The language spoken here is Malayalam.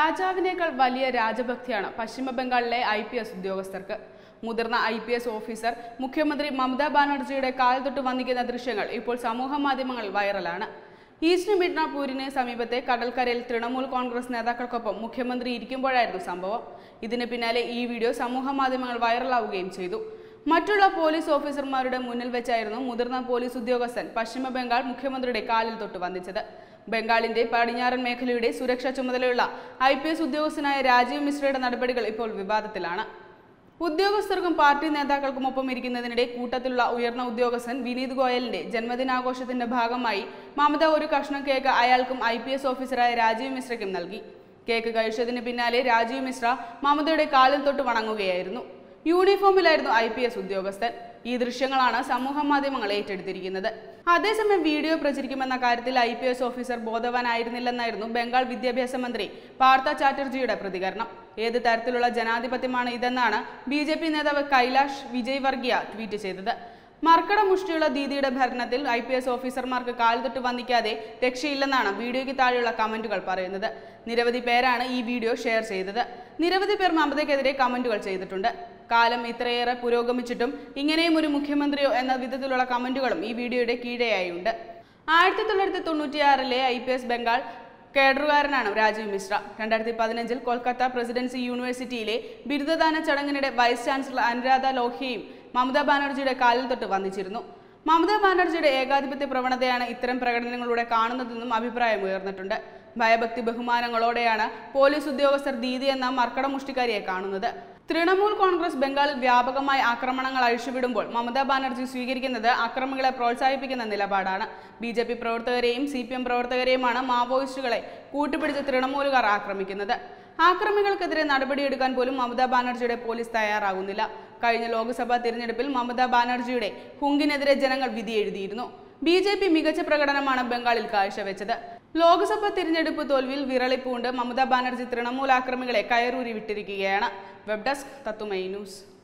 രാജാവിനേക്കാൾ വലിയ രാജഭക്തിയാണ് പശ്ചിമ ബംഗാളിലെ ഐ പി എസ് ഉദ്യോഗസ്ഥർക്ക് മുതിർന്ന ഐ പി എസ് ഓഫീസർ മുഖ്യമന്ത്രി മമതാ ബാനർജിയുടെ കാൽ തൊട്ട് വന്നിക്കുന്ന ദൃശ്യങ്ങൾ ഇപ്പോൾ സമൂഹ മാധ്യമങ്ങളിൽ വൈറലാണ് ഈസ്റ്റ് മിഡ്നാപൂരിന് സമീപത്തെ കടൽക്കരയിൽ തൃണമൂൽ കോൺഗ്രസ് നേതാക്കൾക്കൊപ്പം മുഖ്യമന്ത്രി ഇരിക്കുമ്പോഴായിരുന്നു സംഭവം ഇതിന് പിന്നാലെ ഈ വീഡിയോ സമൂഹ മാധ്യമങ്ങൾ വൈറലാവുകയും ചെയ്തു മറ്റുള്ള പോലീസ് ഓഫീസർമാരുടെ മുന്നിൽ വെച്ചായിരുന്നു മുതിർന്ന പോലീസ് ഉദ്യോഗസ്ഥൻ പശ്ചിമ ബംഗാൾ മുഖ്യമന്ത്രിയുടെ കാലിൽ തൊട്ട് വന്ദിച്ചത് ബംഗാളിന്റെ പടിഞ്ഞാറൻ മേഖലയുടെ സുരക്ഷാ ചുമതലയുള്ള ഐ പി എസ് ഉദ്യോഗസ്ഥനായ രാജീവ് മിശ്രയുടെ നടപടികൾ ഇപ്പോൾ വിവാദത്തിലാണ് ഉദ്യോഗസ്ഥർക്കും പാർട്ടി നേതാക്കൾക്കുമൊപ്പം ഇരിക്കുന്നതിനിടെ കൂട്ടത്തിലുള്ള ഉയർന്ന ഉദ്യോഗസ്ഥൻ വിനീത് ഗോയലിന്റെ ജന്മദിനാഘോഷത്തിന്റെ ഭാഗമായി മമത ഒരു കഷ്ണം കേക്ക് അയാൾക്കും ഐ പി എസ് ഓഫീസറായ രാജീവ് മിശ്രയ്ക്കും നൽകി കേക്ക് കഴിച്ചതിന് പിന്നാലെ രാജീവ് മിശ്ര മമതയുടെ കാലിൽ തൊട്ട് വണങ്ങുകയായിരുന്നു യൂണിഫോമിലായിരുന്നു ഐ പി എസ് ഉദ്യോഗസ്ഥൻ ഈ ദൃശ്യങ്ങളാണ് സമൂഹ മാധ്യമങ്ങൾ ഏറ്റെടുത്തിരിക്കുന്നത് അതേസമയം വീഡിയോ പ്രചരിക്കുമെന്ന കാര്യത്തിൽ ഐ പി എസ് ഓഫീസർ ബോധവാനായിരുന്നില്ലെന്നായിരുന്നു ബംഗാൾ വിദ്യാഭ്യാസ മന്ത്രി പാർത്ഥ ചാറ്റർജിയുടെ പ്രതികരണം ഏത് തരത്തിലുള്ള ജനാധിപത്യമാണ് ഇതെന്നാണ് ബി ജെ പി നേതാവ് കൈലാഷ് വിജയ് വർഗിയ ട്വീറ്റ് ചെയ്തത് മർക്കട മുഷ്ടിയുള്ള ദീദിയുടെ ഭരണത്തിൽ ഐ പി എസ് ഓഫീസർമാർക്ക് കാൽ തൊട്ട് വന്നിക്കാതെ രക്ഷയില്ലെന്നാണ് വീഡിയോയ്ക്ക് താഴെയുള്ള കമന്റുകൾ പറയുന്നത് നിരവധി പേരാണ് ഈ വീഡിയോ ഷെയർ ചെയ്തത് നിരവധി പേർ മമതയ്ക്കെതിരെ കമന്റുകൾ ചെയ്തിട്ടുണ്ട് കാലം ഇത്രയേറെ പുരോഗമിച്ചിട്ടും ഇങ്ങനെയും ഒരു മുഖ്യമന്ത്രിയോ എന്ന വിധത്തിലുള്ള കമന്റുകളും ഈ വീഡിയോയുടെ കീഴെയായുണ്ട് ആയിരത്തി തൊള്ളായിരത്തി തൊണ്ണൂറ്റിയാറിലെ ഐ പി എസ് ബംഗാൾ കേഡറുകാരനാണ് രാജീവ് മിശ്ര രണ്ടായിരത്തി പതിനഞ്ചിൽ കൊൽക്കത്ത പ്രസിഡൻസി യൂണിവേഴ്സിറ്റിയിലെ ബിരുദദാന ചടങ്ങിനിടെ വൈസ് ചാൻസലർ അനുരാധ ലോഹിയയും മമതാ ബാനർജിയുടെ കാലിൽ തൊട്ട് വന്നിച്ചിരുന്നു മമതാ ബാനർജിയുടെ ഏകാധിപത്യ പ്രവണതയാണ് ഇത്തരം പ്രകടനങ്ങളിലൂടെ കാണുന്നതെന്നും അഭിപ്രായം ഉയർന്നിട്ടുണ്ട് ഭയഭക്തി ബഹുമാനങ്ങളോടെയാണ് പോലീസ് ഉദ്യോഗസ്ഥർ ദീദി എന്ന മർക്കട മുഷ്ടിക്കാരിയെ കാണുന്നത് തൃണമൂൽ കോൺഗ്രസ് ബംഗാളിൽ വ്യാപകമായി ആക്രമണങ്ങൾ അഴിച്ചുവിടുമ്പോൾ മമതാ ബാനർജി സ്വീകരിക്കുന്നത് അക്രമികളെ പ്രോത്സാഹിപ്പിക്കുന്ന നിലപാടാണ് ബി ജെ പി പ്രവർത്തകരെയും സി പി എം പ്രവർത്തകരെയുമാണ് മാവോയിസ്റ്റുകളെ കൂട്ടുപിടിച്ച് തൃണമൂലുകാർ ആക്രമിക്കുന്നത് ആക്രമികൾക്കെതിരെ നടപടിയെടുക്കാൻ പോലും മമതാ ബാനർജിയുടെ പോലീസ് തയ്യാറാകുന്നില്ല കഴിഞ്ഞ ലോക്സഭാ തിരഞ്ഞെടുപ്പിൽ മമതാ ബാനർജിയുടെ ഹുങ്കിനെതിരെ ജനങ്ങൾ വിധി എഴുതിയിരുന്നു ബി ജെ പി മികച്ച പ്രകടനമാണ് ബംഗാളിൽ കാഴ്ചവെച്ചത് ലോക്സഭാ തിരഞ്ഞെടുപ്പ് തോൽവിയിൽ വിറളിപ്പൂണ്ട് മമതാ ബാനർജി തൃണമൂൽ ആക്രമികളെ കയറൂരി വിട്ടിരിക്കുകയാണ് വെബ് ഡെസ്ക് തത്തുമൈ ന്യൂസ്